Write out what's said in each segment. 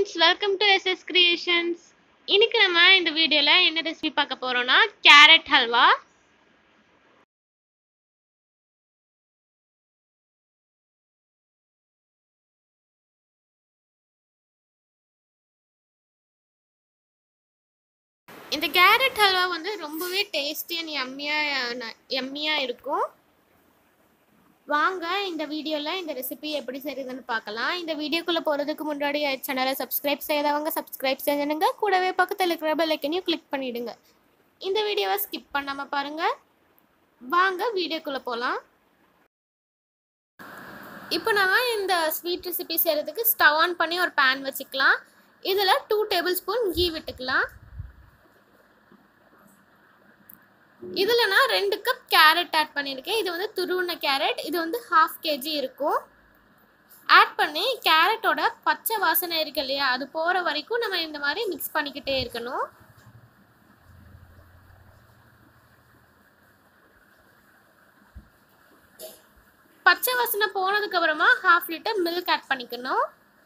friends welcome to SS creations இன்னைக்கு நம்ம இந்த வீடியோவில் என்ன ரெசிபி பார்க்க போகிறோம்னா கேரட் ஹல்வா இந்த கேரட் ஹல்வா வந்து ரொம்பவே டேஸ்டி அண்ட் எம்மியாக எம்மியாக இருக்கும் வாங்க இந்த வீடியோவில் இந்த ரெசிபி எப்படி செய்யுதுன்னு பார்க்கலாம் இந்த வீடியோக்குள்ளே போகிறதுக்கு முன்னாடி சேனலை சப்ஸ்கிரைப் செய்யாதவங்க சப்ஸ்கிரைப் செஞ்சுடுங்க கூடவே பக்கத்தில் இருக்கிற பெல் ஐக்கனையும் கிளிக் பண்ணிவிடுங்க இந்த வீடியோவை ஸ்கிப் பண்ணாமல் பாருங்கள் வாங்க வீடியோக்குள்ளே போகலாம் இப்போ நான் இந்த ஸ்வீட் ரெசிபி செய்கிறதுக்கு ஸ்டவ் ஆன் பண்ணி ஒரு பேன் வச்சுக்கலாம் இதில் டூ டேபிள் ஸ்பூன் கீ விட்டுக்கலாம் இதில் நான் ரெண்டு கப் கேரட் ஆட் பண்ணியிருக்கேன் இது வந்து துருவின கேரட் இது வந்து ஹாஃப் கேஜி இருக்கும் ஆட் பண்ணி கேரட்டோட பச்சை வாசனை இருக்கு இல்லையா அது போகிற வரைக்கும் நம்ம இந்த மாதிரி மிக்ஸ் பண்ணிக்கிட்டே இருக்கணும் பச்சை வாசனை போனதுக்கு அப்புறமா ஹாஃப் லிட்டர் மில்க் ஆட் பண்ணிக்கணும்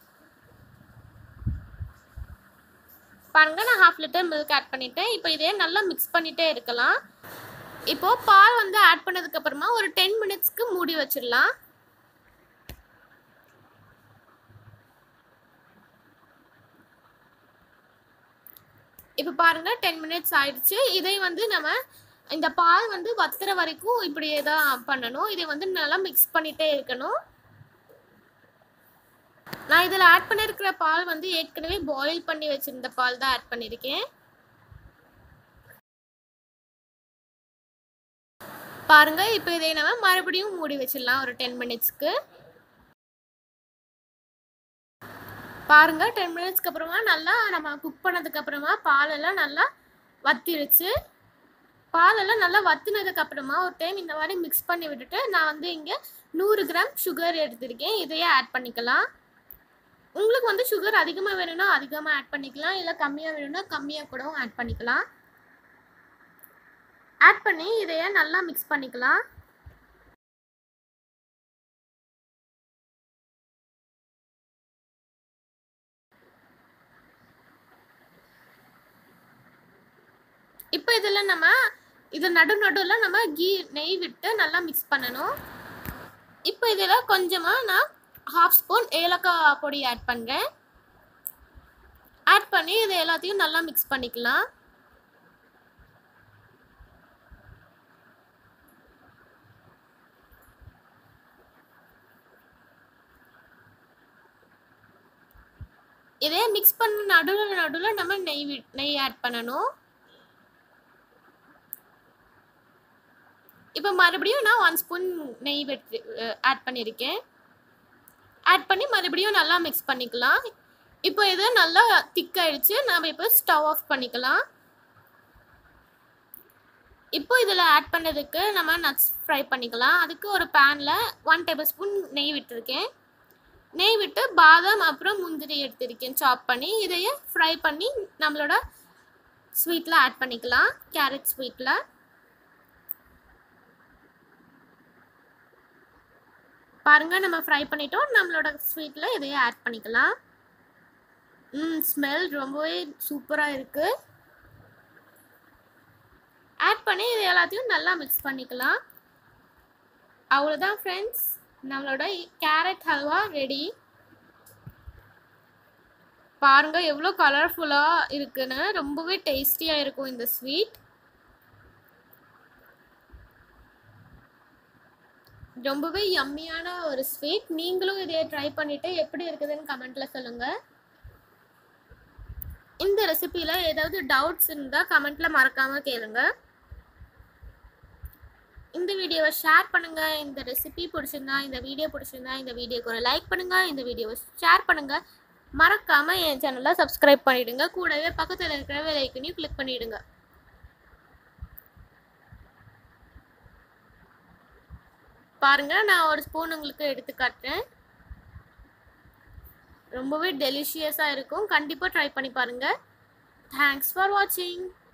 பாருங்க நான் ஹாஃப் லிட்டர் மில்க் ஆட் பண்ணிட்டேன் இப்போ இதே நல்லா மிக்ஸ் பண்ணிட்டே இருக்கலாம் இப்போ பால் வந்து ஆட் பண்ணதுக்கு அப்புறமா ஒரு டென் மினிட்ஸ்க்கு மூடி வச்சிடலாம் இப்போ பாருங்க டென் மினிட்ஸ் ஆயிடுச்சு இதை வந்து நம்ம இந்த பால் வந்து வத்துற வரைக்கும் இப்படியே தான் பண்ணணும் இதை வந்து நல்லா மிக்ஸ் பண்ணிட்டே இருக்கணும் நான் இதில் ஆட் பண்ணியிருக்கிற பால் வந்து ஏற்கனவே பாயில் பண்ணி வச்சிருந்த பால் தான் ஆட் பண்ணியிருக்கேன் பாருங்க இப்போ இதை நம்ம மறுபடியும் மூடி வச்சிடலாம் ஒரு டென் மினிட்ஸ்க்கு பாருங்க டென் மினிட்ஸ்க்கு அப்புறமா நல்லா நம்ம குக் பண்ணதுக்கு அப்புறமா பாலெல்லாம் நல்லா வத்திடுச்சு பாலெல்லாம் நல்லா வத்தினதுக்கு அப்புறமா ஒரு டைம் இந்த மாதிரி மிக்ஸ் பண்ணி விட்டுட்டு நான் வந்து இங்கே நூறு கிராம் சுகர் எடுத்திருக்கேன் இதையே ஆட் பண்ணிக்கலாம் உங்களுக்கு வந்து சுகர் அதிகமாக வேணும்னா அதிகமாக ஆட் பண்ணிக்கலாம் இல்லை கம்மியாக வேணும்னா கம்மியாக கூட ஆட் பண்ணிக்கலாம் ஆட் பண்ணி இதையே நல்லா மிக்ஸ் பண்ணிக்கலாம் இப்போ இதில் நம்ம இது நடு நடுவில் நம்ம கீ நெய் விட்டு நல்லா மிக்ஸ் பண்ணணும் இப்போ இதில் கொஞ்சமாக நான் ஹாஃப் ஸ்பூன் ஏலக்காய் பொடி ஆட் பண்ணுறேன் ஆட் பண்ணி இது எல்லாத்தையும் நல்லா மிக்ஸ் பண்ணிக்கலாம் இதே மிக்ஸ் பண்ண நடுவில் நடுவில் நம்ம நெய் நெய் ஆட் பண்ணணும் இப்போ மறுபடியும் நான் ஒன் ஸ்பூன் நெய் வெட்டு ஆட் பண்ணியிருக்கேன் ஆட் பண்ணி மறுபடியும் நல்லா மிக்ஸ் பண்ணிக்கலாம் இப்போ இது நல்லா திக்காயிடுச்சு நம்ம இப்போ ஸ்டவ் ஆஃப் பண்ணிக்கலாம் இப்போ இதில் ஆட் பண்ணதுக்கு நம்ம நட்ஸ் ஃப்ரை பண்ணிக்கலாம் அதுக்கு ஒரு பேனில் ஒன் டேபிள் ஸ்பூன் நெய் விட்டுருக்கேன் நெய் விட்டு பாதாம் அப்புறம் முந்திரி எடுத்திருக்கேன் சாப் பண்ணி இதையே ஃப்ரை பண்ணி நம்மளோட ஸ்வீட்டில் ஆட் பண்ணிக்கலாம் கேரட் ஸ்வீட்டில் பாருங்கள் நம்ம ஃப்ரை பண்ணிட்டோம் நம்மளோட ஸ்வீட்டில் இதையே ஆட் பண்ணிக்கலாம் ம் ஸ்மெல் ரொம்பவே சூப்பராக இருக்குது ஆட் பண்ணி இது எல்லாத்தையும் நல்லா மிக்ஸ் பண்ணிக்கலாம் அவ்வளோதான் ஃப்ரெண்ட்ஸ் நம்மளோட கேரட் ஹல்வா ரெடி பாருங்க எவ்வளோ கலர்ஃபுல்லாக இருக்குன்னு ரொம்பவே டேஸ்டியாக இருக்கும் இந்த ஸ்வீட் ரொம்பவே யம்மியான ஒரு ஸ்வீட் நீங்களும் இதை ட்ரை பண்ணிவிட்டு எப்படி இருக்குதுன்னு கமெண்ட்டில் சொல்லுங்கள் இந்த ரெசிப்பியில் ஏதாவது டவுட்ஸ் இருந்தால் கமெண்ட்டில் மறக்காமல் கேளுங்க இந்த வீடியோவை ஷேர் பண்ணுங்கள் இந்த ரெசிபி பிடிச்சிருந்தா இந்த வீடியோ பிடிச்சிருந்தா இந்த வீடியோக்கு ஒரு லைக் பண்ணுங்கள் இந்த வீடியோவை ஷேர் பண்ணுங்கள் மறக்காமல் என் சேனலை சப்ஸ்கிரைப் பண்ணிவிடுங்க கூடவே பக்கத்தில் இருக்கிற வேலைக்குனையும் கிளிக் பண்ணிவிடுங்க பாருங்கள் நான் ஒரு ஸ்பூன் உங்களுக்கு எடுத்து காட்டுறேன் ரொம்பவே டெலிஷியஸாக இருக்கும் கண்டிப்பாக ட்ரை பண்ணி பாருங்கள் தேங்க்ஸ் ஃபார் வாட்சிங்